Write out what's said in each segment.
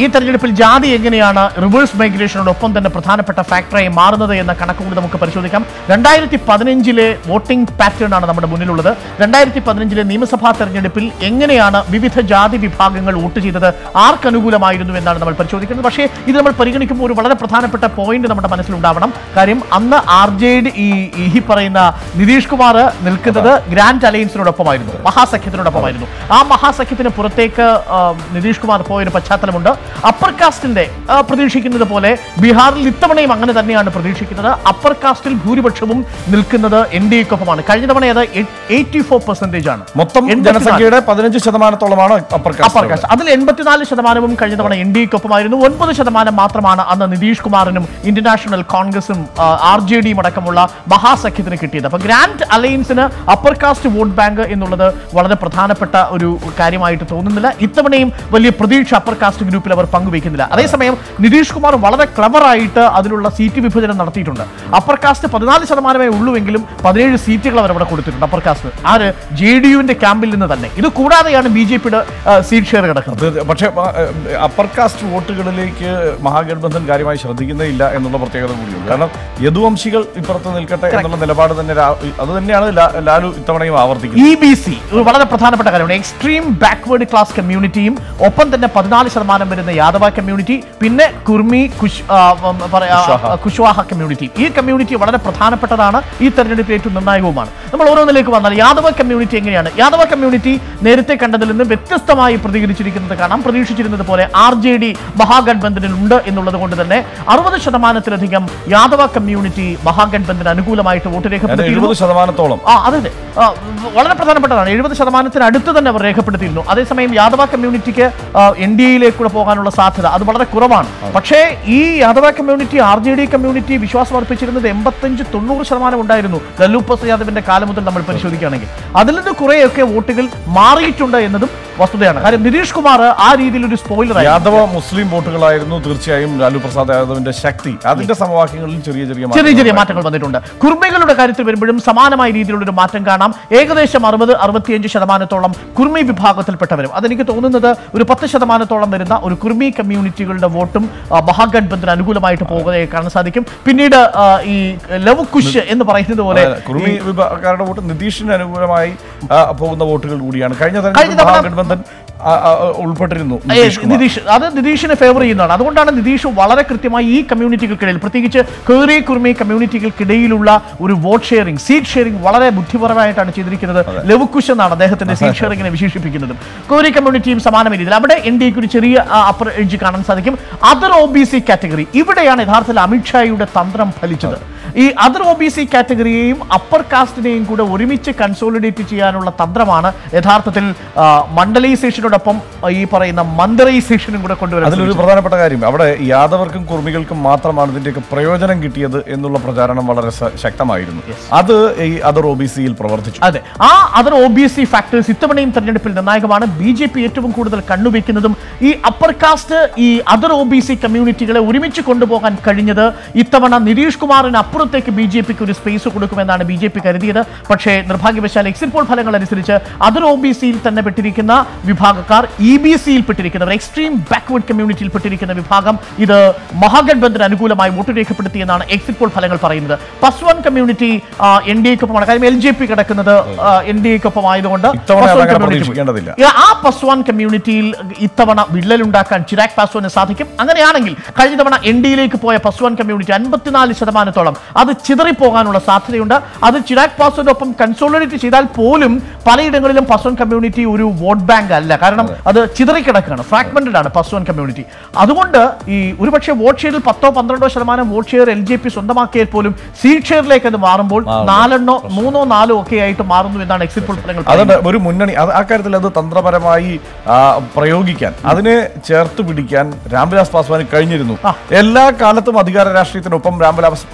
ഈ തെരഞ്ഞെടുപ്പിൽ ജാതി എങ്ങനെയാണ് റിവേഴ്സ് മൈഗ്രേഷനോടൊപ്പം തന്നെ പ്രധാനപ്പെട്ട ഫാക്ടറായി മാറുന്നത് എന്ന കണക്കുകൂടി നമുക്ക് പരിശോധിക്കാം രണ്ടായിരത്തി പതിനഞ്ചിലെ വോട്ടിംഗ് പാറ്റേൺ ആണ് നമ്മുടെ മുന്നിലുള്ളത് രണ്ടായിരത്തി പതിനഞ്ചിലെ നിയമസഭാ തെരഞ്ഞെടുപ്പിൽ എങ്ങനെയാണ് വിവിധ ജാതി വിഭാഗങ്ങൾ വോട്ട് ചെയ്തത് ആർക്ക് അനുകൂലമായിരുന്നു എന്നാണ് നമ്മൾ പരിശോധിക്കുന്നത് പക്ഷേ ഇത് നമ്മൾ പരിഗണിക്കുമ്പോൾ ഒരു വളരെ പ്രധാനപ്പെട്ട പോയിന്റ് നമ്മുടെ മനസ്സിലുണ്ടാവണം കാര്യം അന്ന് ആർ ജെ ഡി ഈ ഈ പറയുന്ന നിതീഷ് കുമാർ നിൽക്കുന്നത് ഗ്രാൻഡ് അലയൻസിനോടൊപ്പമായിരുന്നു മഹാസഖ്യത്തിനോടൊപ്പമായിരുന്നു ആ മഹാസഖ്യത്തിന് പുറത്തേക്ക് ആ, നിതീഷ് കുമാർ പോയൊരു പശ്ചാത്തലമുണ്ട് അപ്പർ കാസ്റ്റിന്റെ ആ, പ്രതീക്ഷിക്കുന്നത് പോലെ ബീഹാറിൽ ഇത്തവണയും അങ്ങനെ തന്നെയാണ് പ്രതീക്ഷിക്കുന്നത് അപ്പർ കാസ്റ്റിൽ ഭൂരിപക്ഷവും നിൽക്കുന്നത് എൻ ഡി എക്കൊപ്പമാണ് കഴിഞ്ഞ തവണ അത് എയ്റ്റി ഫോർ പെർസെന്റേജ് ആണ് മൊത്തം 84. ജനസംഖ്യയുടെ പതിനഞ്ച് ശതമാനത്തോളമാണ് അപ്പർ അപ്പർ കാസ്റ്റ് അതിൽ എൺപത്തിനാല് ശതമാനവും കഴിഞ്ഞ തവണ എൻ ഡി എക്കൊപ്പമായിരുന്നു ഒൻപത് ശതമാനം മാത്രമാണ് അന്ന് നിതീഷ് കുമാറിനും ഇന്ത്യൻ നാഷണൽ കോൺഗ്രസും ആർ ജെ ഡിയും അടക്കമുള്ള മഹാസഖ്യത്തിന് കിട്ടിയത് അപ്പൊ ഗ്രാൻഡ് അലയൻസിന് അപ്പർ കാസ്റ്റ് വോട്ട് ബാങ്ക് എന്നുള്ളത് വളരെ പ്രധാനപ്പെട്ട ഒരു കാര്യമായിട്ട് തോന്നുന്നില്ല ഇത്തവണയും വലിയ പ്രതീക്ഷ അപ്പർ കാസ്റ്റ് ഗ്രൂപ്പിൽ അവർ പങ്കുവയ്ക്കുന്നില്ല അതേസമയം നിതീഷ് കുമാർ വളരെ ക്ലവർ ആയിട്ട് അതിലുള്ള സീറ്റ് വിഭജനം നടത്തിയിട്ടുണ്ട് അപ്പർ കാസ്റ്റ് പതിനാല് ശതമാനമേ ഉള്ളൂവെങ്കിലും പതിനേഴ് സീറ്റുകൾ അവർ അവിടെ കൊടുത്തിട്ടുണ്ട് upper caste R J D യുവിന്റെ ക്യാമ്പിൽ നിന്ന് തന്നെ ഇത് കൂടാതെയാണ് ബി ജെ പിയുടെ സീറ്റ് ഷെയർ കിടക്കുന്നത് അത് പക്ഷേ അപ്പർ കാസ്റ്റ് വോട്ടുകളിലേക്ക് മഹാഗഠബന്ധൻ കാര്യമായി ശ്രദ്ധിക്കുന്നില്ല എന്നുള്ള പ്രത്യേകത കൂടിയുണ്ട് കാരണം യദുവംശികൾ ഇപ്പുറത്ത് നിൽക്കട്ടെ എന്നുള്ള നിലപാട് തന്നെ രാ- അത് തന്നെയാണ് ലാ- ലാലു ഇത്തവണയും ആവർത്തിക്കുന്നത് ഇ ബി സി ഒരു വളരെ പ്രധാനപ്പെട്ട കാര്യമാണ് എക്സ്ട്രീം ബാക്ക്വേർഡ് ക്ലാസ് കമ്മ്യൂണിറ്റിയും ഒപ്പം തന്നെ പതിനാല് ശതമാനം വരുന്ന യാദവ കമ്മ്യൂണിറ്റി പിന്നെ കുർമി കുഷ് ആ, ഉം, പറയാ, ആ, കുശ്വാഹ കമ്മ്യൂണിറ്റി ഈ കമ്മ്യൂണിറ്റി വളരെ പ്രധാനപ്പെട്ടതാണ് ഈ തെരഞ്ഞെടുപ്പിൽ ഏറ്റവും നിർണായകവുമാണ് നമ്മൾ ഓരോന്നിലേക്ക് വന്നാൽ യാദവ കമ്മ്യൂണിറ്റി എങ്ങനെയാണ് യാദവ കമ്മ്യൂണിറ്റി നേരത്തെ കണ്ടതിൽ നിന്ന് വ്യത്യസ്തമായി പ്രതികരിച്ചിരിക്കുന്നത് കാണാം പ്രതീക്ഷിച്ചിരുന്നത് പോലെ ആർ ജെ ഡി മഹാഗഡ്ബന്ധനിൽ ഉണ്ട് എന്നുള്ളത് കൊണ്ട് തന്നെ അറുപത് ശതമാനത്തിലധികം യാദവ കമ്മ്യൂണിറ്റി മഹാഗഡ്ബന്ധന് അനുകൂലമായിട്ട് വോട്ട് അത് രേഖപ്പെടുത്തിയിരുന്നു എഴുപത് ശതമാനത്തോളം ആ അതെ അതെ ആ, വളരെ പ്രധാനപ്പെട്ടതാണ് എഴുപത് ശതമാനത്തിന് അടുത്ത് തന്നെ അവർ രേഖപ്പെടുത്തിയിരുന്നു അതേസമയം യാദവ കമ്മ്യൂണിറ്റിക്ക് എൻ ഡി എയിലേക്കൂടെ പോകാനുള്ള സാധ്യത അത് വളരെ കുറവാണ് പക്ഷേ ഈ Yadava community R J D community വിശ്വാസം അർപ്പിച്ചിരുന്നത് എൺപത്തഞ്ച് തൊണ്ണൂറ് ശതമാനം ഉണ്ടായിരുന്നു ലല്ലു പ്രസാദ് യാദവിന്റെ കാലം മുതൽ നമ്മൾ പരിശോധിക്കുകയാണെങ്കിൽ അതിൽ നിന്ന് കുറേയൊക്കെ വോട്ടുകൾ മാറിയിട്ടുണ്ട് എന്നതും വസ്തുതയാണ് കാര്യം നിതീഷ് കുമാർ ആ രീതിയിൽ ഒരു സ്പോയിലർ യാദവ മുസ്ലിം വോട്ടുകളായിരുന്നു തീർച്ചയായും ലാലു പ്രസാദ് യാദവിന്റെ ശക്തി അതിന്റെ സമവാക്യങ്ങളിൽ ചെറിയ ചെറിയ ചെറിയ ചെറിയ മാറ്റങ്ങൾ മാറ്റങ്ങൾ വന്നിട്ടുണ്ട് കുർമികളുടെ കാര്യത്തിൽ വരുമ്പോഴും സമാനമായ രീതിയിലുള്ള ഒരു മാറ്റം കാണാം ഏകദേശം അറുപത് അറുപത്തിയഞ്ച് ശതമാനത്തോളം കുർമി വിഭാഗത്തിൽപ്പെട്ടവരും അതെനിക്ക് തോന്നുന്നത് ഒരു പത്ത് ശതമാനത്തോളം വരുന്ന ഒരു കുർമി കമ്മ്യൂണിറ്റികളുടെ വോട്ടും ആ, മഹാഗഡ്ബന്ധിന് അനുകൂലമായിട്ട് പോകുന്നതായി കാണാൻ സാധിക്കും പിന്നീട് ആ, ഈ ലവ് കുഷ് എന്ന് പറയുന്നത് പോലെ അതെ, കുറുമി വിഭാഗക്കാരുടെ വോട്ട് നിതീഷിന് അനുകൂലമായി ആ, പോകുന്ന വോട്ടുകൾ കൂടിയാണ് കഴിഞ്ഞ കഴിഞ്ഞ തെരഞ്ഞെടുപ്പിൽ തവണ- മഹാഗഠബന്ധൻ ആ, ആ, ഉൾപ്പെട്ടിരുന്നു ഏ, നിതീഷ് കുമാർ. നിതീഷ് അത് നിതീഷിനെ ഫേവർ ചെയ്യുന്നതാണ് അതുകൊണ്ടാണ് നിതീഷ് വളരെ കൃത്യമായി ഈ കമ്മ്യൂണിറ്റികൾക്കിടയിൽ പ്രത്യേകിച്ച് കേറി കുർമി കമ്മ്യൂണിറ്റികൾക്കിടയിലുള്ള ഒരു വോട്ട് ഷെയറിംഗ് സീറ്റ് ഷെയറിംഗ് വളരെ ബുദ്ധിപരമായിട്ടാണ് ചെയ്തിരിക്കുന്നത് ലവുക്കുഷ് എന്നാണ് അദ്ദേഹത്തിന്റെ സീറ്റ് ഷെയറിംഗിനെ വിശേഷിപ്പിക്കുന്നത് കോരി കമ്മ്യൂണിറ്റിയും സമാന രീതിയിൽ അവിടെ എൻ ഡി എക്ക് ഒരു ചെറിയ അപ്പർ എഡ്ജ് കാണാൻ സാധിക്കും other O B C category ഇവിടെയാണ് യഥാർത്ഥത്തിൽ അമിത്ഷായുടെ തന്ത്രം ഫലിച്ചത് ഈ അതർ ഒ ബി സി കാറ്റഗറിയെയും അപ്പർ കാസ്റ്റിനെയും കൂടെ ഒരുമിച്ച് കൺസോളിഡേറ്റ് ചെയ്യാനുള്ള തന്ത്രമാണ് യഥാർത്ഥത്തിൽ ആ, മണ്ഡലൈസേഷനോടൊപ്പം ആ, ഈ പറയുന്ന മന്ദറൈസേഷനും കൂടെ കൊണ്ടുവരാൻ അതിലൊരു പ്രധാനപ്പെട്ട കാര്യം അവിടെ യാദവർക്കും കുർമികൾക്കും മാത്രമാണ് ഇതിന്റെയൊക്കെ പ്രയോജനം കിട്ടിയത് എന്നുള്ള പ്രചാരണം വളരെ സ- ശക്തമായിരുന്നു അത് ഈ അതർ ഒ ബി സിയിൽ പ്രവർത്തിച്ചു അതെ ആ other O B C factors ഇത്തവണയും തെരഞ്ഞെടുപ്പിൽ നിർണായകമാണ് ബി ജെ പി ഏറ്റവും കൂടുതൽ കണ്ണുവെക്കുന്നതും ഈ അപ്പർ കാസ്റ്റ് ഈ അതർ ഒ ബി സി കമ്മ്യൂണിറ്റികളെ ഒരുമിച്ച് കൊണ്ടുപോകാൻ കഴിഞ്ഞത് ഇത്തവണ നിതീഷ് കുമാറിന് അപ്പുറത്തേക്ക് ബി ജെ പിക്ക് ഒരു സ്പേസ് കൊടുക്കുമെന്നാണ് ബി ജെ പി കരുതിയത് പക്ഷേ നിർഭാഗ്യവശാൽ എക്സിറ്റ് പോൾ ഫലങ്ങൾ അനുസരിച്ച് അതർ ഒ ബി സിയിൽ തന്നെ പെട്ടിരിക്കുന്ന വിഭാഗക്കാർ ഇ ബി സിയിൽ പെട്ടിരിക്കുന്നവർ എക്സ്ട്രീം ബാക്ക്വേർഡ് കമ്മ്യൂണിറ്റിയിൽ പെട്ടിരിക്കുന്ന വിഭാഗം ഇത് മഹാഗഡ്ബന്ധിന് അനുകൂലമായി വോട്ട് രേഖപ്പെടുത്തിയെന്നാണ് എക്സിറ്റ് പോൾ ഫലങ്ങൾ പറയുന്നത് പസ്വാൻ കമ്മ്യൂണിറ്റി എൻ ഡി എക്കൊപ്പമാണ് കാര്യം എൽ ജെ പി കിടക്കുന്നത് എൻ ഡി എക്കൊപ്പം ആയതുകൊണ്ട് ഇത്തവണ പസ്വാൻ അതങ്ങനെ community പ്രതീക്ഷിക്കേണ്ടതില്ല. ഈ ആ പസ്വാൻ കമ്മ്യൂണിറ്റിയിൽ ഇത്തവണ വിള്ളലുണ്ടാക്കാൻ ചിരാഗ് പാസ്വാന് സാധിക്കും അങ്ങനെയാണെങ്കിൽ കഴിഞ്ഞ തവണ എൻ ഡിയിലേക്ക് പോയ പസ്വാൻ കമ്മ്യൂണിറ്റി അൻപത്തിനാല് ശതമാനത്തോളം അത് ചിതറിപ്പോകാനുള്ള സാധ്യതയുണ്ട് അത് ചിരാഗ് പാസ്വാന്റെ ഒപ്പം കൺസോളിഡേറ്റ് ചെയ്താൽ പോലും പലയിടങ്ങളിലും പസ്വാൻ കമ്മ്യൂണിറ്റി ഒരു വോട്ട് ബാങ്ക് അല്ല കാരണം അത് ചിതറിക്കിടക്കുകയാണ് ഫ്രാഗ്മെന്റഡ് ആണ് പസ്വാൻ കമ്മ്യൂണിറ്റി അതുകൊണ്ട് ഈ ഒരുപക്ഷെ വോട്ട് ഷെയറിൽ പത്തോ പന്ത്രണ്ടോ ശതമാനം vote share L J P സ്വന്തമാക്കിയാൽ പോലും സീറ്റ് ഷെയറിലേക്ക് അത് മാറുമ്പോൾ നാലെണ്ണോ മൂന്നോ നാലോ ഒക്കെ ആയിട്ട് മാറുന്നു എന്നാണ് എക്സിറ്റ് പോൾ ഫലങ്ങൾ അതുകൊണ്ട് ഒരു മുന്നണി അത് ആ കാര്യത്തിൽ അത് തന്ത്രപരമായി ആ, പ്രയോഗിക്കാൻ അതിനെ ചേർത്ത് പിടിക്കാൻ രാംവിലാസ് പാസ്വാന് കഴിഞ്ഞിരുന്നു എല്ലാ കാലത്തും അധികാര രാഷ്ട്രീയത്തിനൊപ്പം രാംവിലാസ് പാസ്- പാസ്വാൻ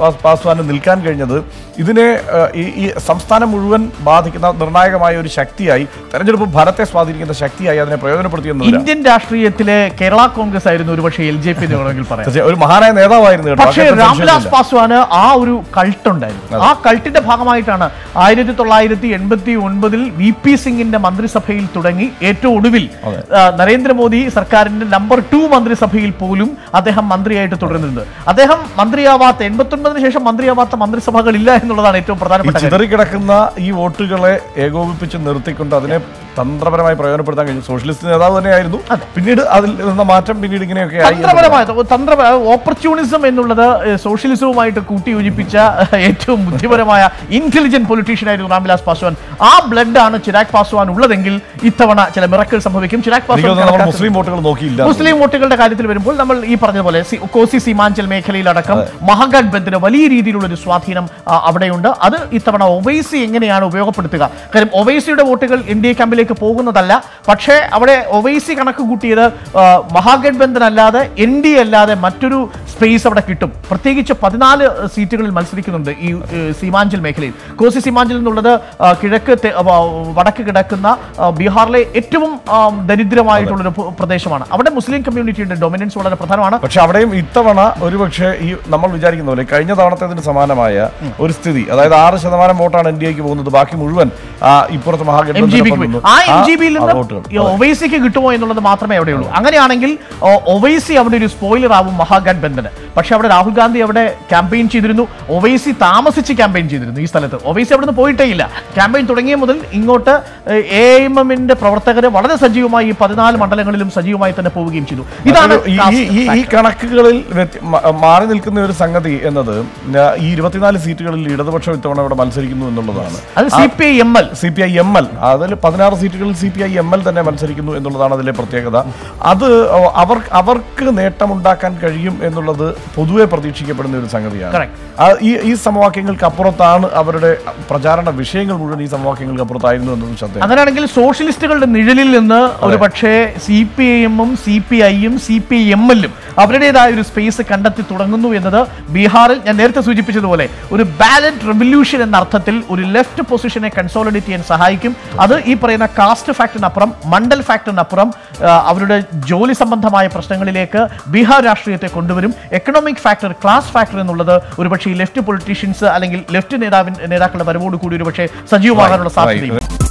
പാസ്വാന് നിൽക്കാൻ കഴിഞ്ഞത് ഇതിനെ ഏഹ്, ഈ ഈ സംസ്ഥാനം മുഴുവൻ ബാധിക്കുന്ന നിർണായകമായ ഒരു ശക്തിയായി തെരഞ്ഞെടുപ്പ് ഫലത്തെ സ്വാധീനിക്കുന്ന ശക്തിയായി അതിനെ പ്രയോജനപ്പെടുത്തി എന്നതിലാണ് ഇന്ത്യൻ രാഷ്ട്രീയത്തിലെ കേരള കോൺഗ്രസ് ആയിരുന്നു ഒരുപക്ഷെ എൽ ജെ പി എന്ന് വേണമെങ്കിൽ പറയാം തീർച്ചയായും ഒരു മഹാനായ നേതാവായിരുന്നു കേട്ടോ. പക്ഷേ അക്കാര്യത്തിൽ രാംവിലാസ് സംശയമൊന്നുമില്ല. പാസ്വാന് ആ ഒരു കൾട്ട് ഉണ്ടായിരുന്നു ആ കൾട്ടിന്റെ ഭാഗമായിട്ടാണ് ആയിരത്തി തൊള്ളായിരത്തി എൺപത്തി ഒൻപതിൽ വി പി സിംഗിന്റെ മന്ത്രിസഭയിൽ തുടങ്ങി ഏറ്റവും ഒടുവിൽ അതെ. ആ, നരേന്ദ്രമോദി സർക്കാരിന്റെ നമ്പർ ടു മന്ത്രിസഭയിൽ പോലും അദ്ദേഹം മന്ത്രിയായിട്ട് തുടരുന്നുണ്ട് അദ്ദേഹം മന്ത്രിയാവാത്ത എൺപത്തി ഒൻപതിന് ശേഷം മന്ത്രിയാവാത്ത മന്ത്രിസഭകളില്ല എന്നുള്ളതാണ് ഏറ്റവും ഈ പ്രധാനപ്പെട്ട കാര്യം ചിതറിക്കിടക്കുന്ന ഈ വോട്ടുകളെ ഏകോപിപ്പിച്ച് നിർത്തിക്കൊണ്ട് അതിനെ തന്ത്രപരമായി പ്രയോജനപ്പെടുത്താൻ കഴിഞ്ഞു സോഷ്യലിസ്റ്റ് നേതാവ് തന്നെയായിരുന്നു പിന്നീട് അതിൽ നിന്ന മാറ്റം പിന്നീട് ഇങ്ങനെയൊക്കെ ആയി തന്ത്രപരമായ തന്ത്ര ഓപ്പർച്യൂണിസം എന്നുള്ളത് ഏഹ്, സോഷ്യലിസവുമായിട്ട് കൂട്ടിയോജിപ്പിച്ച ഏഹ്, ഏറ്റവും ബുദ്ധിപരമായ ഇന്റലിജന്റ് പൊളിറ്റീഷ്യൻ ആയിരുന്നു രാംവിലാസ് പാസ്വാൻ ആ ബ്ലഡ് ആണ് ചിരാഗ് പാസ്വാൻ ഉള്ളതെങ്കിൽ ഇത്തവണ ചില മിറക്കൾ സംഭവിക്കും ചിരാഗ് എനിക്ക് പാസ്വാൻ തോന്നുന്നു നമ്മൾ കണക്കാക്കുന്നത് മുസ്ലിം വോട്ടുകൾ നോക്കിയില്ല മുസ്ലിം വോട്ടുകളുടെ കാര്യത്തിൽ വരുമ്പോൾ നമ്മൾ ഈ പറഞ്ഞതുപോലെ സി- കോസി സീമാഞ്ചൽ മേഖലയിലടക്കം മഹാഗഡ്ബന്ധിന് വലിയ രീതിയിലുള്ള ഒരു സ്വാധീനം ആ, അവിടെയുണ്ട് അത് ഇത്തവണ ഒവൈസി എങ്ങനെയാണ് ഉപയോഗപ്പെടുത്തുക കാര്യം ഒവൈസിയുടെ വോട്ടുകൾ എൻ ഡി എ ക്യാമ്പിലേക്ക് പോകുന്നതല്ല പക്ഷേ അവിടെ ഒവൈസി കണക്ക് കൂട്ടിയത് ആ, മഹാഗഡ്ബന്ധൻ അല്ലാതെ എൻ ഡി അല്ലാതെ മറ്റൊരു സ്പേസ് അവിടെ കിട്ടും പ്രത്യേകിച്ച് പതിനാല് സീറ്റുകളിൽ മത്സരിക്കുന്നുണ്ട് ഈ ഏ, സീമാഞ്ചൽ മേഖലയിൽ കോസി സീമാഞ്ചൽ എന്നുള്ളത് ആ, കിഴക്ക് തെ- ആ, വടക്ക് കിടക്കുന്ന ആ, ബീഹാറിലെ ഏറ്റവും ആ, ദരിദ്രമായിട്ടുള്ളൊരു ഭൂ- പ്രദേശമാണ് അവിടെ മുസ്ലിം കമ്മ്യൂണിറ്റിയുടെ ഡൊമിനൻസ് വളരെ പ്രധാനമാണ് പക്ഷെ അവിടെയും ഇത്തവണ ഒരുപക്ഷെ ഈ നമ്മൾ വിചാരിക്കുന്ന പോലെ കഴിഞ്ഞ തവണത്തേതിന് സമാനമായ ഒരു സ്ഥിതി അതായത് ആറ് ശതമാനം വോട്ടാണ് എൻ ഡി എക്ക് പോകുന്നത് ബാക്കി മുഴുവൻ ആ, ഇപ്പുറത്ത് എം ജി മഹാഗഡ്ബന്ധനൊപ്പം ബിക്ക് നിന്നു. ആ എം ജി ബിയിൽ ആ നിന്ന് വോട്ടുകൾ ഈ ഒവൈസിക്ക് കിട്ടുമോ എന്നുള്ളത് മാത്രമേ അവിടെയുള്ളൂ അങ്ങനെയാണെങ്കിൽ ഓ, ഒവൈസി അവിടെ ഒരു സ്പോയിലർ ആവും മഹാഗഡ്ബന്ധന് പക്ഷെ അവിടെ രാഹുൽ ഗാന്ധി അവിടെ ക്യാമ്പയിൻ ചെയ്തിരുന്നു ഒവൈസി താമസിച്ച് ക്യാമ്പയിൻ ചെയ്തിരുന്നു ഈ സ്ഥലത്ത് ഒവൈസി അവിടെ നിന്ന് പോയിട്ടേ ഇല്ല ക്യാമ്പയിൻ തുടങ്ങിയ മുതൽ ഇങ്ങോട്ട് എ എം എമ്മിന്റെ പ്രവർത്തകർ വളരെ സജീവമായി ഈ പതിനാല് മണ്ഡലങ്ങളിലും സജീവമായി തന്നെ പോവുകയും ചെയ്തു ഇതാണ് മറ്റൊരു- ഈ- ഈ- ഈ- ഈ കണക്കുകളിൽ വ്യത്യ- മ- മാറി നിൽക്കുന്ന ഒരു സംഗതി എന്നത് ന- ഈ ഇരുപത്തിനാല് സീറ്റുകളിൽ ഇടതുപക്ഷം ഇത്തവണ ഇവിടെ മത്സരിക്കുന്നു എന്നുള്ളതാണ് അത് C P I M L C P I M L അതിൽ പതിനാറ് സീറ്റുകളിൽ C P I M L തന്നെ മത്സരിക്കുന്നു എന്നുള്ളതാണ് അതിലെ പ്രത്യേകത അത് അവർ അവർക്ക് നേട്ടമുണ്ടാക്കാൻ കഴിയും എന്നുള്ളത് പൊതുവെ പ്രതീക്ഷിക്കപ്പെടുന്ന ഒരു സംഗതിയാണ് Correct. ആ, ഈ ഈ സമവാക്യങ്ങൾക്ക് അപ്പുറത്താണ് അവരുടെ പ്രചാരണ വിഷയങ്ങൾ മുഴുവൻ ഈ സമവാക്യങ്ങൾക്ക് അപ്പുറത്തായിരുന്നു എന്നത് ശ്രദ്ധ അങ്ങനെയാണെങ്കിൽ സോഷ്യലിസ്റ്റുകളുടെ നിഴലിൽ നിന്ന് ഒരു പക്ഷേ സി പി ഐ എമ്മും സി പി ഐയും സി പി എം എല്ലും അവരുടേതായ ഒരു സ്പേസ് കണ്ടെത്തി തുടങ്ങുന്നു എന്നത് ബീഹാറിൽ ഞാൻ നേരത്തെ സൂചിപ്പിച്ചതുപോലെ ഒരു ബാലറ്റ് റെവല്യൂഷൻ എന്ന അർത്ഥത്തിൽ ഒരു ലെഫ്റ്റ് പൊസിഷനെ കൺസോളിഡേറ്റ് ചെയ്യാൻ സഹായിക്കും അത് ഈ പറയുന്ന കാസ്റ്റ് ഫാക്ടറിനപ്പുറം മണ്ഡൽ ഫാക്ടറിനപ്പുറം ആ, അവരുടെ ജോലി സംബന്ധമായ പ്രശ്നങ്ങളിലേക്ക് ബീഹാർ രാഷ്ട്രീയത്തെ കൊണ്ടുവരും എക്കണോമിക് ഫാക്ടർ ക്ലാസ് ഫാക്ടർ എന്നുള്ളത് ഒരുപക്ഷെ ഈ ലെഫ്റ്റ് പൊളിറ്റീഷ്യൻസ് അല്ലെങ്കിൽ ലെഫ്റ്റ് നേതാവിൻ നേതാക്കളുടെ വരവോട് കൂടി ഒരുപക്ഷെ സജീവമാകാനുള്ള സാധ്യതയും